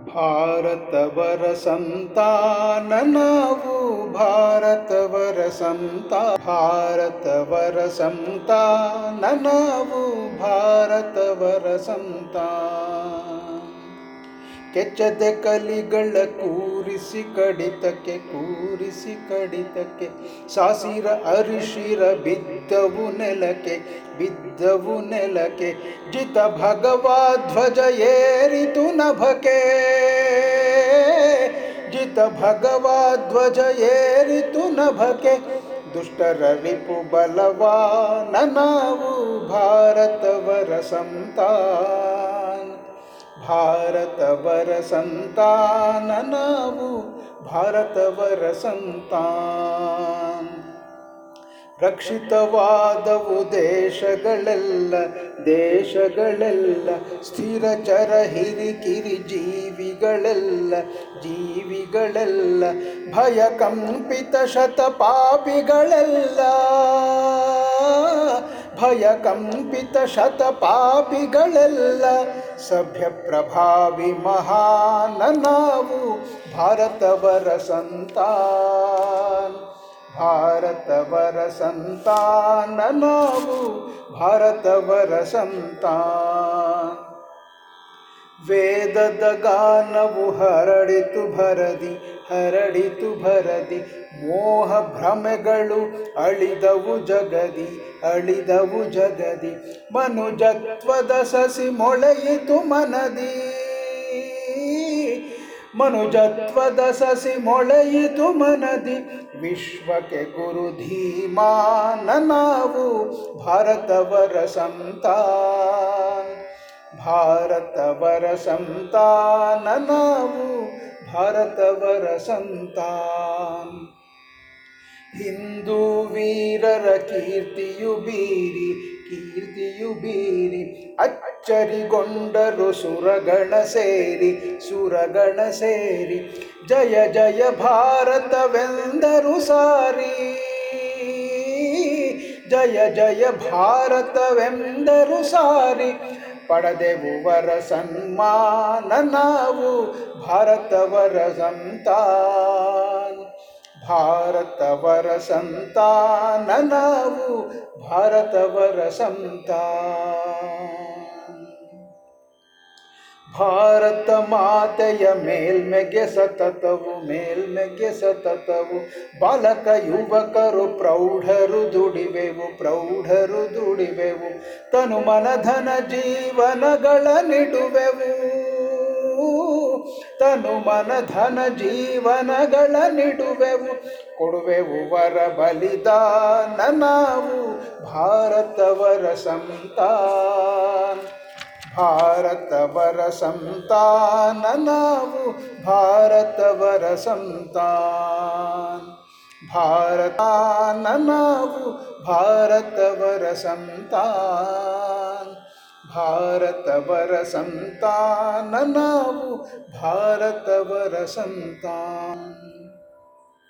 ಭಾರತವರ ಸಂತಾನ ನಾವು ಭಾರತವರ ಸಂತ ಭಾರತವರ ಸಂತಾನ ನಾವು ಭಾರತವರ ಸಂತಾನ ಕೆಚ್ಚದೆ ಕಲಿಗಳ ಕೂರಿಸಿ ಕಡಿತಕ್ಕೆ ಕೂರಿಸಿ ಕಡಿತಕ್ಕೆ ಸಾಸಿರ ಅರಿಶಿರ ಬಿದ್ದವು ನೆಲಕ್ಕೆ ಬಿದ್ದವು ನೆಲಕ್ಕೆ ಜಿತ ಭಗವಾಧ್ವಜ ಏರಿತು ನಭಕೆ ಜಿತ ಭಗವಾಧ್ವಜ ಏರಿತು ನಭಕೆ ದುಷ್ಟರ ರಿಪು ಬಲವಾನ ನಾವು ಭಾರತವರ ಸಂತಾನ ಭಾರತವರ ಸಂತಾನ ನಾವು ಭಾರತವರ ಸಂತಾನ ರಕ್ಷಿತವಾದವು ದೇಶಗಳೆಲ್ಲ ದೇಶಗಳೆಲ್ಲ ಸ್ಥಿರಚರ ಹಿರಿಕಿರಿ ಜೀವಿಗಳೆಲ್ಲ ಜೀವಿಗಳೆಲ್ಲ ಭಯ ಕಂಪಿತ ಶತಪಾಪಿಗಳೆಲ್ಲ ಭಯ ಕಂಪಿತ ಶತಪಾಪಿಗಳೆಲ್ಲ ಸಭ್ಯ ಪ್ರಭಾವಿ ಮಹಾನ ನಾವು ಭಾರತವರ ಸಂತಾನ ಭಾರತವರ ಸಂತಾನ ನಾವು ಭಾರತವರ ಸಂತಾನ ವೇದದ ಗಾನವು ಹರಡಿತು ಭರದಿ ಹರಡಿತು ಭರದಿ ಮೋಹ ಭ್ರಮೆಗಳು ಅಳಿದವು ಜಗದಿ ಅಳಿದವು ಜಗದಿ ಮನುಜತ್ವದ ಸಸಿ ಮೊಳೆಯಿತು ಮನದಿ ಮನುಜತ್ವದ ಸಸಿ ಮೊಳೆಯಿತು ಮನದಿ ವಿಶ್ವಕ್ಕೆ ಗುರು ಧೀಮಾನ ನಾವು ಭಾರತವರ ಸಂತಾನ ಭಾರತವರ ಸಂತಾನ ನಾವು ಭಾರತವರ ಸಂತಾನ ಹಿಂದೂ ವೀರರ ಕೀರ್ತಿಯು ಬೀರಿ ಕೀರ್ತಿಯು ಬೀರಿ ಅಚ್ಚರಿಗೊಂಡರು ಸುರಗಣ ಸೇರಿ ಸುರಗಣ ಸೇರಿ ಜಯ ಜಯ ಭಾರತವೆಂದರು ಸಾರಿ ಜಯ ಜಯ ಭಾರತವೆಂದರು ಸಾರಿ ಪಡೆದೆವು ವರ ಸನ್ಮಾನ ನಾವು ಭಾರತವರ ಸಂತಾನ ಭಾರತವರ ಸಂತಾನ ನಾವು ಭಾರತವರ ಸಂತಾನ ಭಾರತ ಮಾತೆಯ ಮೇಲ್ಮೆಗೆ ಸತತವು ಮೇಲ್ಮೆಗೆ ಸತತವು ಬಾಲಕ ಯುವಕರು ಪ್ರೌಢರು ದುಡಿವೆವು ಪ್ರೌಢರು ದುಡಿವೆವು ತನು ಮನಧನ ಜೀವನಗಳ ನಿಡುವೆವು ತನು ಮನಧನ ಜೀವನಗಳ ನಿಡುವೆವು ಕೊಡುವೆವು ವರ ಬಲಿದಾನ ನಾವು ಭಾರತವರ ಸಂತಾನ ಭಾರತವರ ಸಂತಾನ ನಾವು ಭಾರತವರ ಸಂತಾನ ಭಾರತಾನ ನಾವು ಭಾರತವರ ಸಂತಾನ ಭಾರತವರ ಸಂತಾನ ನಾವು ಭಾರತವರ ಸಂತಾನ